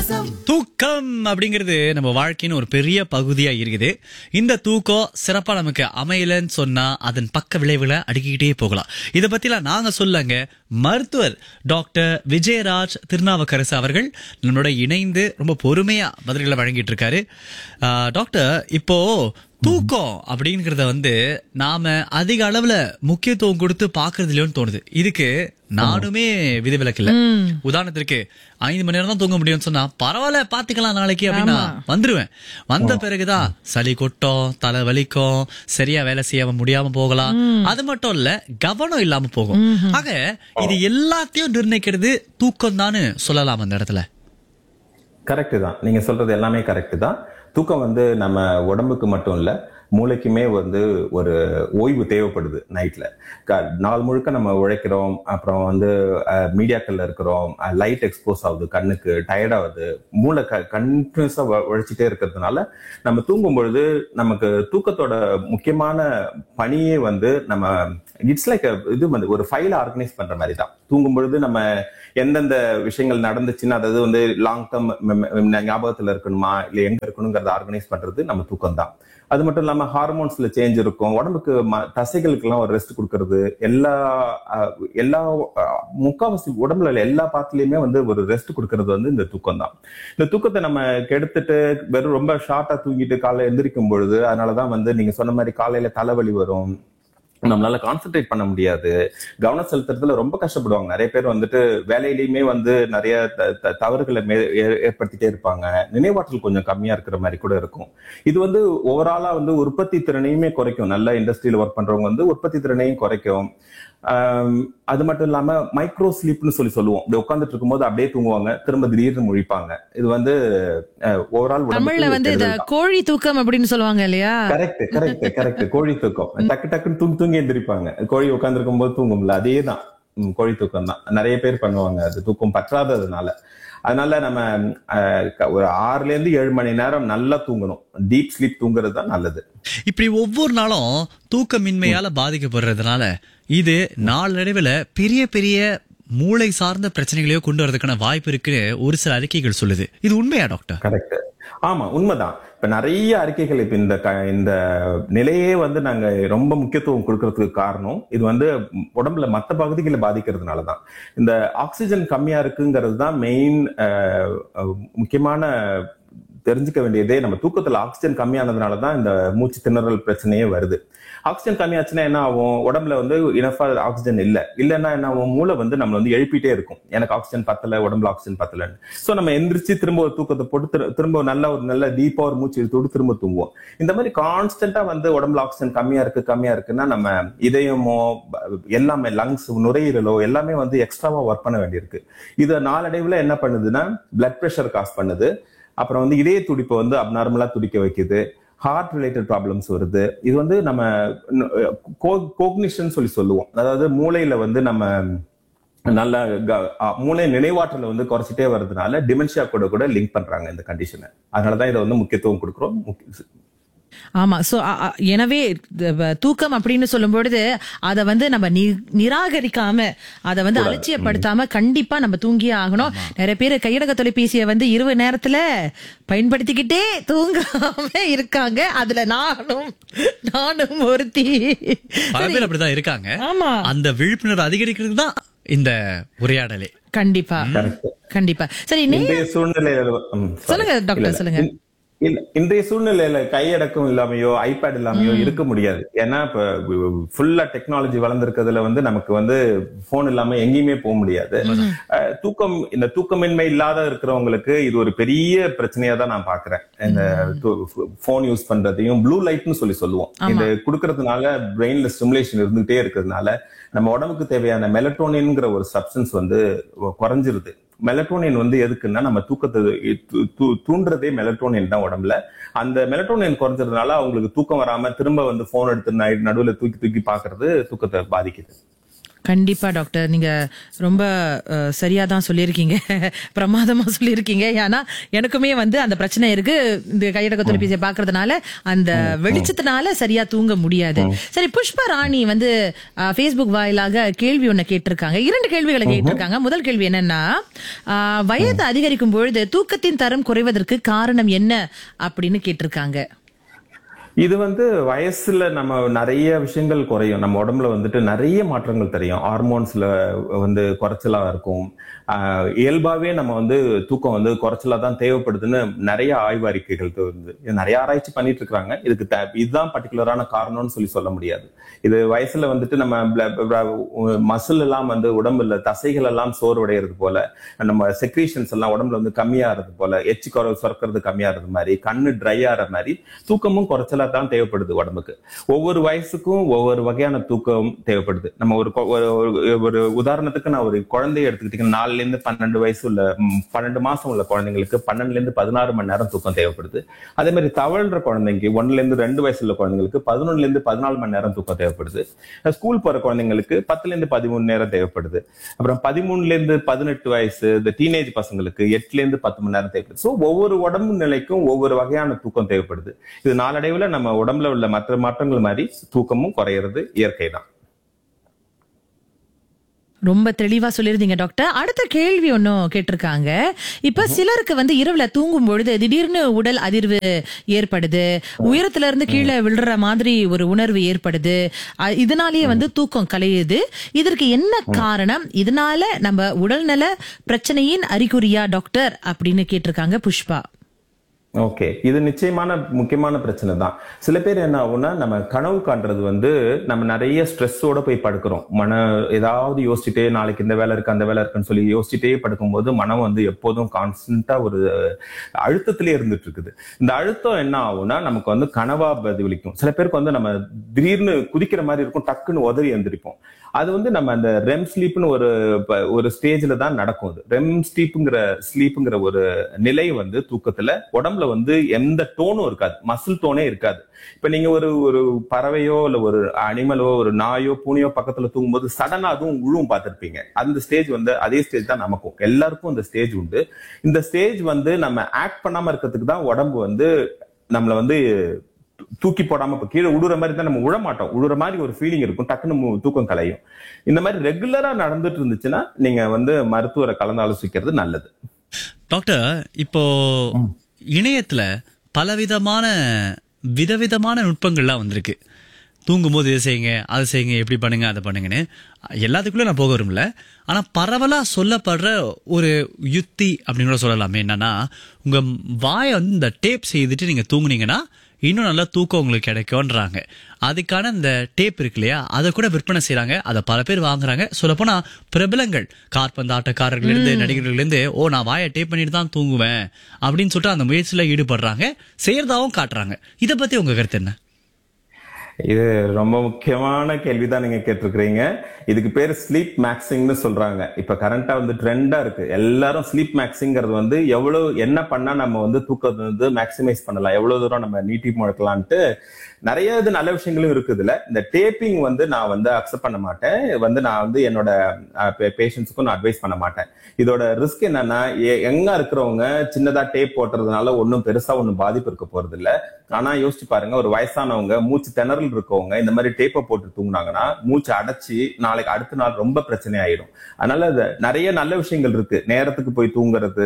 தூக்கம் அப்படிங்கிறது நம்ம வாழ்க்கையின் ஒரு பெரிய பகுதியா இருக்குது இந்த தூக்கம் சிறப்பா நமக்கு அமையலன்னு சொன்னா அதன் பக்க விளைவுகளை அடுக்கிக்கிட்டே போகலாம் இத பத்திலாம் நாங்க சொல்லங்க மருத்துவர் டாக்டர் விஜயராஜ் திருநாவுக்கரசு அவர்கள் நம்மளோட இணைந்து ரொம்ப பொறுமையா பதில்களை வழங்கிட்டு இருக்காரு ஆஹ், டாக்டர் இப்போ தூக்கம் அப்படிங்கறத வந்து நாம அதிக அளவுல முக்கியத்துவம் கொடுத்து பாக்குறது இல்லையோன்னு தோணுது இதுக்கு நானுமே விதிவிலக்கு இல்ல உதாரணத்திற்கு ஐந்து மணி நேரம் தான் தூங்க முடியும்னு சொன்னா பரவாயில்ல பாத்துக்கலாம் நாளைக்கு அப்படின்னு நான் வந்துருவேன் வந்த பிறகுதான் சளி கொட்டும் தலை வலிக்கும் சரியா வேலை செய்ய முடியாம போகலாம் அது மட்டும் இல்ல கவனம் இல்லாம போகும் ஆக இது எல்லாத்தையும் நிர்ணயிக்கிறது தூக்கம் தானு சொல்லலாம் அந்த இடத்துல கரெக்ட் தான் நீங்க சொல்றது எல்லாமே கரெக்ட் தான் தூக்கம் வந்து நம்ம உடம்புக்கு மட்டும் இல்ல மூளைக்குமே வந்து ஒரு ஓய்வு தேவைப்படுது நைட்ல நாள் முழுக்க நம்ம உழைக்கிறோம் அப்புறம் வந்து மீடியாக்கள்ல இருக்கிறோம் லைட் எக்ஸ்போஸ் ஆகுது கண்ணுக்கு டயர்ட் ஆகுது மூளை க கண்டினியூஸா உழைச்சிட்டே இருக்கிறதுனால நம்ம தூங்கும் பொழுது நமக்கு தூக்கத்தோட முக்கியமான பணியே வந்து நம்ம இட்ஸ் லைக் இது வந்து ஒரு ஃபைல் ஆர்கனைஸ் பண்ற மாதிரி தான் தூங்கும் பொழுது நம்ம எந்தெந்த விஷயங்கள் நடந்துச்சுன்னா அதாவது வந்து லாங் டேர்ம் ஞாபகத்துல இருக்கணுமா இல்ல எங்க இருக்கணுங்கிறத ஆர்கனைஸ் பண்றது நம்ம தூக்கம் தான் அது மட்டும் இல்லாம ஹார்மோன்ஸ்ல சேஞ்ச் இருக்கும் உடம்புக்கு ம- தசைகளுக்கெல்லாம் ஒரு ரெஸ்ட் கொடுக்கறது எல்லா அஹ், எல்லா அஹ், முக்காவாசி உடம்புல உள்ள எல்லா பார்ட்லயுமே வந்து ஒரு ரெஸ்ட் கொடுக்கறது வந்து இந்த தூக்கம் தான் இந்த தூக்கத்தை நம்ம கெடுத்துட்டு வெறும் ரொம்ப ஷார்ட்டா தூங்கிட்டு காலைல எந்திரிக்கும் பொழுது அதனாலதான் வந்து நீங்க சொன்ன மாதிரி காலையில தலைவலி வரும் நம்மளால கான்சென்ட்ரேட் பண்ண முடியாது கவனம் செலுத்துறதுல ரொம்ப கஷ்டப்படுவாங்க நிறைய பேர் வந்துட்டு வேலையிலயுமே வந்து நிறைய த- த- தவறுகளை மே- ஏ- ஏற்படுத்திட்டே இருப்பாங்க நினைவாற்றல் கொஞ்சம் கம்மியா இருக்கிற மாதிரி கூட இருக்கும் இது வந்து ஓவராலா வந்து உற்பத்தி திறனையுமே குறைக்கும் நல்ல இண்டஸ்ட்ரியில ஒர்க் பண்றவங்க வந்து உற்பத்தி திறனையும் குறைக்கும் ஆம், அது மட்டும் இல்லாம மைக்ரோ ஸ்லீப்னு சொல்லி சொல்லுவோம் இப்படி உட்காந்துட்டு இருக்கும்போது அப்படியே தூங்குவாங்க திரும்ப திடீர்னு முழிப்பாங்க இது வந்து ஓவரால் தமிழ்ல வந்து இத கோழி தூக்கம் அப்படின்னு சொல்லுவாங்க இல்லையா கரெக்ட் கரெக்ட் கரெக்ட் கோழி தூக்கம் டக்கு டக்குன்னு தூங்கி தூங்கி எந்திரிப்பாங்க கோழி உட்கார்ந்துருக்கும் போது தூங்கும்ல அதே தான் ம், கோழி தூக்கம் தான் நிறைய பேர் பண்ணுவாங்க அது தூக்கம் பற்றாததுனால அதனால நம்ம அஹ், க- ஒரு ஆறுல இருந்து ஏழு மணி நேரம் நல்லா தூங்கணும் டீப் ஸ்லீப் தூங்குறது தான் நல்லது இப்படி ஒவ்வொரு நாளும் தூக்கமின்மையால பாதிக்கப்படுறதுனால இது நாளடைவுல பெரிய பெரிய மூளை சார்ந்த பிரச்சனைகளையோ கொண்டு வரதுக்கான வாய்ப்பு இருக்குன்னு ஒரு சில அறிக்கைகள் சொல்லுது இது உண்மையா டாக்டர் கரெக்ட் ஆமா உண்மைதான் இப்ப நிறைய அறிக்கைகள் இப்ப இந்த க- இந்த நிலையே வந்து நாங்க ரொம்ப முக்கியத்துவம் கொடுக்கறதுக்கு காரணம் இது வந்து உடம்புல மத்த பகுதிகளை பாதிக்கிறதுனால தான் இந்த ஆக்சிஜன் கம்மியா இருக்குங்கிறது தான் மெயின் முக்கியமான தெரிஞ்சுக்க வேண்டியதே நம்ம தூக்கத்துல ஆக்சிஜன் கம்மியானதுனால தான் இந்த மூச்சு திணறல் பிரச்சனையே வருது ஆக்சிஜன் கம்மியாச்சுன்னா என்ன ஆகும் உடம்புல வந்து இனஃபா ஆக்சிஜன் இல்ல இல்லைன்னா என்ன ஆகும் மூளை வந்து நம்மள வந்து எழுப்பிட்டே இருக்கும் எனக்கு ஆக்சிஜன் பத்தல உடம்புல ஆக்சிஜன் பத்தலன்னு சோ நம்ம எந்திரிச்சு திரும்ப ஒரு தூக்கத்தை போட்டு திரு- திரும்ப நல்ல ஒரு நல்ல டீப்பா ஒரு மூச்சு இழுத்து திரும்ப தூங்குவோம் இந்த மாதிரி கான்ஸ்டன்டா வந்து உடம்புல ஆக்சிஜன் கம்மியா இருக்கு கம்மியா இருக்குன்னா நம்ம இதயமோ ப- எல்லாமே லங்ஸ் நுரையீரலோ எல்லாமே வந்து எக்ஸ்ட்ராவா ஒர்க் பண்ண வேண்டியிருக்கு இது நாளடைவுல என்ன பண்ணுதுன்னா பிளட் பிரஷர் காஸ் பண்ணுது அப்புறம் வந்து இதய துடிப்பை வந்து அப்நார்மலா துடிக்க வைக்குது ஹார்ட் ரிலேட்டட் ப்ராப்ளம்ஸ் வருது இது வந்து நம்ம கோக்னிஷன் சொல்லி சொல்லுவோம் அதாவது மூளையில வந்து நம்ம நல்ல க- அ, மூளை நினைவாற்றலை வந்து குறைச்சிட்டே வர்றதுனால டிமென்ஷியா கூட கூட லிங்க் பண்றாங்க இந்த கண்டிஷனை அதனாலதான் இதை வந்து முக்கியத்துவம் கொடுக்குறோம் முக்கிய- ஆமா சோ அ- அ- எனவே த- வ- தூக்கம் அப்படின்னு சொல்லும் பொழுது அத வந்து நம்ம நி- நிராகரிக்காம அத வந்து அலட்சியப்படுத்தாம கண்டிப்பா நம்ம தூங்கியே ஆகணும் நிறைய பேர் கையடக்க தொலைபேசியை வந்து இரவு நேரத்துல பயன்படுத்திக்கிட்டே தூங்காம இருக்காங்க அதுல நானும் நானும் ஒருத்தி பல பேர் அப்படிதான் இருக்காங்க ஆமா அந்த விழிப்புணர்வு அதிகரிக்கிறது தான் இந்த உரையாடலே கண்டிப்பா கண்டிப்பா சரி நே- இன்றைய சூழ்நிலையில ம், sorry. சொல்லுங்க, டாக்டர், இல்ல, இல்ல. சொல்லுங்க. இன்- இல்ல, இன்றைய சூழ்நிலையில கையடக்கம் இல்லாமையோ ஐபேட் இல்லாமையோ இருக்க முடியாது ஏன்னா இப்ப ஃபுல்லா டெக்னாலஜி வளர்ந்துருக்கிறதுல வந்து நமக்கு வந்து போன் இல்லாம எங்கேயுமே போக முடியாது அஹ், தூக்கம் இந்த தூக்கமின்மை இல்லாத இருக்கிறவங்களுக்கு இது ஒரு பெரிய பிரச்சனையா தான் நான் பாக்குறேன் இந்த போன் யூஸ் பண்றதையும் ப்ளூ லைட்னு சொல்லி சொல்லுவோம் இது கொடுக்கறதுனால பிரெயின்ல ஸ்டிமுலேஷன் இருந்துகிட்டே இருக்கிறதுனால நம்ம உடம்புக்கு தேவையான மெலட்டோனின்ங்கிற ஒரு சப்ஸ்டன்ஸ் வந்து குறைஞ்சிருது மெலட்டோனின் வந்து எதுக்குன்னா நம்ம தூக்கத்தை தூ- தூ- தூண்டுறதே மெலட்டோனின் தான் உடம்புல அந்த மெலட்டோனின் குறைஞ்சதுனால அவங்களுக்கு தூக்கம் வராம திரும்ப வந்து போன் எடுத்து நடுவில் தூக்கி தூக்கி பாக்குறது தூக்கத்தை பாதிக்குது கண்டிப்பா டாக்டர் நீங்க ரொம்ப அஹ், சரியா தான் சொல்லியிருக்கீங்க பிரமாதமா சொல்லியிருக்கீங்க ஏன்னா எனக்குமே வந்து அந்த பிரச்சனை இருக்கு இந்த கையடக்க தொலைபேசியை பாக்குறதுனால அந்த வெளிச்சத்தினால சரியா தூங்க முடியாது சரி புஷ்பா ராணி வந்து அஹ், Facebook வாயிலாக கேள்வி ஒண்ணு கேட்டிருக்காங்க இரண்டு கேள்விகளை கேட்டிருக்காங்க முதல் கேள்வி என்னன்னா அஹ், வயது அதிகரிக்கும் பொழுது தூக்கத்தின் தரம் குறைவதற்கு காரணம் என்ன அப்படின்னு கேட்டிருக்காங்க இது வந்து வயசுல நம்ம நிறைய விஷயங்கள் குறையும் நம்ம உடம்புல வந்துட்டு நிறைய மாற்றங்கள் தெரியும் ஹார்மோன்ஸ்ல வந்து குறைச்சலா இருக்கும் ஆஹ் இயல்பாவே நம்ம வந்து தூக்கம் வந்து குறைச்சலா தான் தேவைப்படுதுன்னு நிறைய ஆய்வு அறிக்கைகள் வந்து இது நிறைய ஆராய்ச்சி பண்ணிட்டு இருக்காங்க இதுக்கு த- இதுதான் பர்டிகுலரான காரணம்னு சொல்லி சொல்ல முடியாது இது வயசுல வந்துட்டு நம்ம மசில் எல்லாம் வந்து உடம்புல தசைகள் எல்லாம் சோர்வடைகிறது போல நம்ம செக்ரீஷன்ஸ் எல்லாம் உடம்புல வந்து கம்மியாகிறது போல எச்சு குறை சுரக்கிறது கம்மியாகிறது மாதிரி கண்ணு ட்ரை ஆகிற மாதிரி தூக்கமும் குறைச்சலா தான் தேவைப்படுது உடம்புக்கு ஒவ்வொரு வயசுக்கும் ஒவ்வொரு வகையான தூக்கம் தேவைப்படுது நம்ம ஒரு கொ- ஒரு- ஒரு- ஒரு உதாரணத்துக்கு நான் ஒரு குழந்தைய எடுத்துக்கிட்டீங்கன்னா நாலுல இருந்து பன்னெண்டு வயசு உள்ள ம், பன்னெண்டு மாசம் உள்ள குழந்தைங்களுக்கு பன்னெண்டுல இருந்து பதினாறு மணி நேரம் தூக்கம் தேவைப்படுது அதே மாதிரி தவழ்ற குழந்தைங்க ஒண்ணுல இருந்து ரெண்டு வயசு உள்ள குழந்தைங்களுக்கு பதினொன்னுல இருந்து பதினாலு மணி நேரம் தூக்கம் தேவைப்படுது ஸ்கூல் போற குழந்தைங்களுக்கு பத்துல இருந்து பதிமூணு நேரம் தேவைப்படுது அப்புறம் பதிமூணுல இருந்து பதினெட்டு வயசு இந்த டீனேஜ் பசங்களுக்கு எட்டுல இருந்து பத்து மணி நேரம் தேவைப்படுது ஸோ ஒவ்வொரு உடம்பு நிலைக்கும் ஒவ்வொரு வகையான தூக்கம் தேவைப்படுது இது நாளடைவுல நம்ம உடம்புல உள்ள மற்ற மாற்றங்கள் மாதிரி தூக்கமும் குறையிறது இயற்கை தான் ரொம்ப தெளிவா சொல்லிருந்தீங்க டாக்டர் அடுத்த கேள்வி ஒன்னும் கேட்டிருக்காங்க இப்ப சிலருக்கு வந்து இரவுல தூங்கும் பொழுது திடீர்னு உடல் அதிர்வு ஏற்படுது உயரத்துல இருந்து கீழே விழுற மாதிரி ஒரு உணர்வு ஏற்படுது அ- இதனாலேயே வந்து தூக்கம் கலையுது இதற்கு என்ன காரணம் இதனால நம்ம உடல்நல பிரச்சனையின் அறிகுறியா டாக்டர் அப்படின்னு கேட்டிருக்காங்க புஷ்பா ஓகே இது நிச்சயமான முக்கியமான பிரச்சனை தான் சில பேர் என்ன ஆகும்னா நம்ம கனவு காண்றது வந்து நம்ம நிறைய ஸ்ட்ரெஸ்ஸோட போய் படுக்கிறோம் மன ஏதாவது யோசிச்சுட்டே நாளைக்கு இந்த வேலை இருக்கு அந்த வேலை இருக்குன்னு சொல்லி யோசிச்சுட்டே படுக்கும்போது மனம் வந்து எப்போதும் கான்ஸ்டன்டா ஒரு அழுத்தத்திலே இருந்துட்டு இருக்குது இந்த அழுத்தம் என்ன ஆகும்னா நமக்கு வந்து கனவா பதிவளிக்கும் சில பேருக்கு வந்து நம்ம திடீர்னு குதிக்கிற மாதிரி இருக்கும் டக்குன்னு உதறி எந்திரிப்போம் அது வந்து நம்ம அந்த ரெம் ஸ்லீப்னு ஒரு ப- ஒரு ஸ்டேஜ்ல தான் நடக்கும் அது ரெம் ஸ்லீப்புங்கிற ஸ்லீப்புங்கிற ஒரு நிலை வந்து தூக்கத்துல உடம்புல வந்து எந்த டோனும் இருக்காது மசில் டோனே இருக்காது இப்ப நீங்க ஒரு ஒரு பறவையோ இல்ல ஒரு அனிமலோ ஒரு நாயோ பூனையோ பக்கத்துல தூங்கும்போது சடனா அதுவும் உழுவும் பார்த்திருப்பீங்க அந்த ஸ்டேஜ் வந்து அதே ஸ்டேஜ் தான் நமக்கும் எல்லாருக்கும் இந்த ஸ்டேஜ் உண்டு இந்த ஸ்டேஜ் வந்து நம்ம ஆக்ட் பண்ணாம இருக்கிறதுக்கு தான் உடம்பு வந்து நம்மள வந்து தூக்கி போடாம இப்ப கீழே உழுற மாதிரி தான் நம்ம உழ மாட்டோம் உழுற மாதிரி ஒரு ஃபீலிங் இருக்கும் டக்குன்னு மு- தூக்கம் கலையும் இந்த மாதிரி ரெகுலரா நடந்துட்டு இருந்துச்சுன்னா நீங்க வந்து மருத்துவரை கலந்து ஆலோசிக்கிறது நல்லது டாக்டர் இப்போ இணையத்துல பலவிதமான விதவிதமான நுட்பங்கள்லாம் வந்திருக்கு தூங்கும்போது இதை செய்யுங்க அதை செய்யுங்க எப்படி பண்ணுங்க அதை பண்ணுங்கன்னு எல்லாத்துக்குள்ள நான் போக விரும்பல ஆனா பரவலா சொல்லப்படுற ஒரு யுத்தி அப்படின்னு கூட சொல்லலாமே என்னன்னா உங்க வாயை வந்து இந்த டேப் செய்துட்டு நீங்க தூங்குனீங்கன்னா இன்னும் நல்லா தூக்கம் உங்களுக்கு கிடைக்கும்ன்றாங்க அதுக்கான இந்த டேப் இருக்கு இல்லையா அதை கூட விற்பனை செய்றாங்க அதை பல பேர் வாங்குறாங்க சொல்லப்போனா பிரபலங்கள் கார்பந்து ஆட்டக்காரர்கள் இருந்து நடிகர்கள் இருந்து ஓ நான் வாயை டேப் பண்ணிட்டு தான் தூங்குவேன் அப்படின்னு சொல்லிட்டு அந்த முயற்சியில ஈடுபடுறாங்க செய்யறதாவும் காட்டுறாங்க இதை பத்தி உங்க கருத்து என்ன இது ரொம்ப முக்கியமான கேள்விதான் நீங்க கேட்டிருக்கிறீங்க இதுக்கு பேர் ஸ்லீப் மேக்சிங்னு சொல்றாங்க இப்ப கரண்டா வந்து ட்ரெண்டா இருக்கு எல்லாரும் ஸ்லீப் மேக்சிங்கிறது வந்து எவ்வளவு என்ன பண்ணா நம்ம வந்து தூக்கத்தை வந்து மேக்சிமைஸ் பண்ணலாம் எவ்வளவு தூரம் நம்ம நீட்டி முழக்கலான்ட்டு நிறைய இது நல்ல விஷயங்களும் இருக்குதுல இந்த டேப்பிங் வந்து நான் வந்து அக்செப்ட் பண்ண மாட்டேன் வந்து நான் வந்து என்னோட பேஷண்ட்ஸுக்கும் நான் அட்வைஸ் பண்ண மாட்டேன் இதோட ரிஸ்க் என்னன்னா எ- எங்க இருக்கிறவங்க சின்னதா டேப் போட்டுறதுனால ஒன்றும் பெருசா ஒன்றும் பாதிப்பு இருக்க போறது இல்ல ஆனா யோசிச்சு பாருங்க ஒரு வயசானவங்க மூச்சு திணறல் இருக்கவங்க இந்த மாதிரி டேப்பை போட்டு தூங்குனாங்கன்னா மூச்சு அடைச்சி நாளைக்கு அடுத்த நாள் ரொம்ப பிரச்சனை ஆயிடும் அதனால இது நிறைய நல்ல விஷயங்கள் இருக்கு நேரத்துக்கு போய் தூங்குறது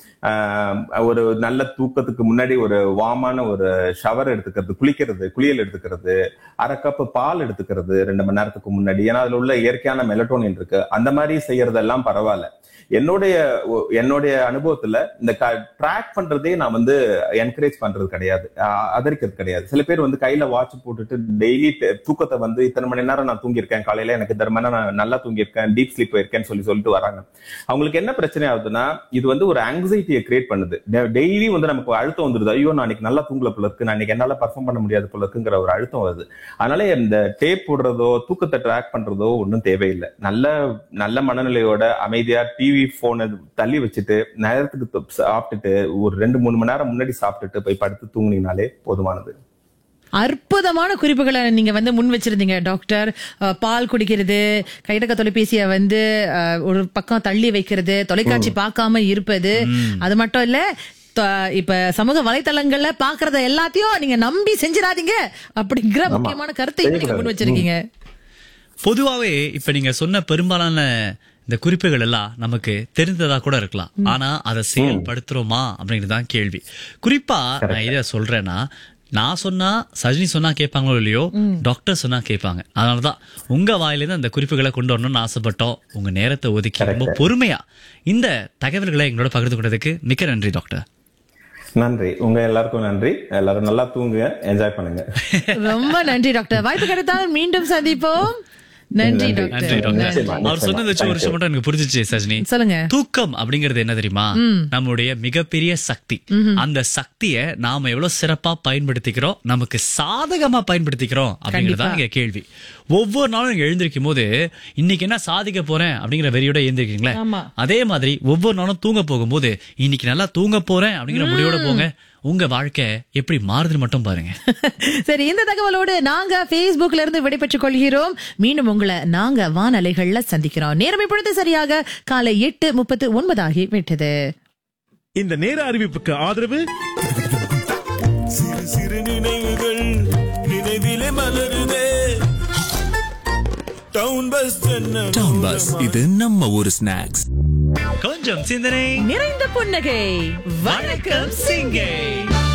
ஆஹ் ஒரு நல்ல தூக்கத்துக்கு முன்னாடி ஒரு வாமான ஒரு ஷவர் எடுத்துக்கிறது குளிக்கிறது குளியல் எடுத்துக்கிறது அரை கப்பு பால் எடுத்துக்கிறது ரெண்டு மணி நேரத்துக்கு முன்னாடி ஏன்னா அதுல உள்ள இயற்கையான மெலட்டோனின் இருக்கு அந்த மாதிரி செய்யறதெல்லாம் பரவாயில்ல என்னுடைய ஒ- என்னுடைய அனுபவத்துல இந்த ட்ராக் பண்றதே நான் வந்து என்கரேஜ் பண்றது கிடையாது ஆஹ் ஆதரிக்கிறது கிடையாது சில பேர் வந்து கையில வாட்ச் போட்டுட்டு டெய்லி தூக்கத்தை வந்து இத்தனை மணி நேரம் நான் தூங்கியிருக்கேன் காலையில எனக்கு இத்தனை மணி நேரம் நான் நல்லா தூங்கியிருக்கேன் டீப் ஸ்லீப் போயிருக்கேன்னு சொல்லி சொல்லிட்டு வராங்க அவங்களுக்கு என்ன பிரச்சனை ஆகுதுன்னா இது வந்து ஒரு ஆங்ஸைட்டியை கிரியேட் பண்ணுது டெய்லி வந்து நமக்கு அழுத்தம் வந்துருது ஐயோ நான் இன்னைக்கு நல்லா தூங்கல போல இருக்கு நான் இன்னைக்கு என்னால பர்ஃபார்ம் பண்ண முடியாது போல இருக்குங்கிற ஒரு அழுத்தம் வருது அதனால இந்த டேப் போடுறதோ தூக்கத்தை ட்ராக் பண்றதோ ஒன்றும் தேவையில்லை நல்ல நல்ல மனநிலையோட அமைதியா டிவி போனை தள்ளி வச்சுட்டு நேரத்துக்கு து- சாப்பிட்டுட்டு ஒரு ரெண்டு மூணு மணி நேரம் முன்னாடி சாப்பிட்டுட்டு போய் படுத்து தூங்குனீங்கனாலே போதுமானது அற்புதமான குறிப்புகளை நீங்க வந்து முன் வச்சிருந்தீங்க டாக்டர் அஹ், பால் குடிக்கிறது கைடக்க தொலைபேசியை வந்து அஹ், ஒரு பக்கம் தள்ளி வைக்கிறது தொலைக்காட்சி பார்க்காம இருப்பது அது மட்டும் இல்ல த- இப்ப சமூக வலைத்தளங்கள்ல பாக்குறத எல்லாத்தையும் நீங்க நம்பி செஞ்சிடாதீங்க அப்படிங்கிற முக்கியமான கருத்தை நீங்க முன் வச்சிருக்கீங்க பொதுவாவே இப்ப நீங்க சொன்ன பெரும்பாலான இந்த குறிப்புகள் எல்லாம் நமக்கு தெரிந்ததா கூட இருக்கலாம் ஆனா அதை செயல்படுத்துறோமா அப்படிங்கிறது தான் கேள்வி குறிப்பா நான் இதை சொல்றேன்னா நான் சொன்னா சஜினி சொன்னா கேட்பாங்களோ இல்லையோ டாக்டர் சொன்னா கேட்பாங்க அதனாலதான் உங்க வாயிலிருந்து அந்த குறிப்புகளை கொண்டு வரணும்னு ஆசைப்பட்டோம் உங்க நேரத்தை ஒதுக்கி ரொம்ப பொறுமையா இந்த தகவல்களை எங்களோட பகிர்ந்து கொண்டதுக்கு மிக்க நன்றி டாக்டர் நன்றி உங்க எல்லாருக்கும் நன்றி எல்லாரும் நல்லா தூங்குங்க என்ஜாய் பண்ணுங்க ரொம்ப நன்றி டாக்டர் வாய்ப்பு கிடைத்தால் மீண்டும் சந்திப்போம் நன்றி நன்றி. டாக்டர் நன்றி டாக்டர் நிச்சயமா, அவர் நிச்சயமா. சொன்னது வச்சு ஒரு Thank விஷயம் you. மட்டும் எனக்கு புரிஞ்சிச்சு சஜினி சொல்லுங்க தூக்கம் அப்படிங்கிறது என்ன தெரியுமா நம்மளுடைய மிகப்பெரிய சக்தி அந்த சக்தியை நாம எவ்வளவு சிறப்பா பயன்படுத்திக்கிறோம் நமக்கு சாதகமா பயன்படுத்திக்கிறோம் அப்படிங்கறதா இங்க கேள்வி ஒவ்வொரு நாளும் நீங்க எழுந்திருக்கும் போது இன்னைக்கு என்ன சாதிக்க போறேன் அப்படிங்கிற வெறியோட எழுந்திருக்கீங்களே ஆமா. அதே மாதிரி ஒவ்வொரு நாளும் தூங்க போகும்போது இன்னைக்கு நல்லா தூங்க போறேன் அப்படிங்கிற முடிவோட போங்க உங்க வாழ்க்கை எப்படி மாறுதுன்னு மட்டும் பாருங்க சரி இந்த தகவலோடு நாங்க Facebookல இருந்து விடைபெற்றுக் கொள்கிறோம் மீண்டும் உங்களை நாங்க வானலைகள்ல சந்திக்கிறோம் நேரம் இப்பொழுது சரியாக காலை எட்டு முப்பத்து ஒன்பதாகி விட்டது இந்த நேர அறிவிப்புக்கு ஆதரவு சிறு சிறு நினைவுகள் நினைவிலே மலருதே டவுன் பஸ் டவுன் பஸ் இது நம்ம ஊரு ஸ்நாக்ஸ் கொஞ்சம் சிந்தனை நிறைந்த புன்னகை வணக்கம் சிங்கை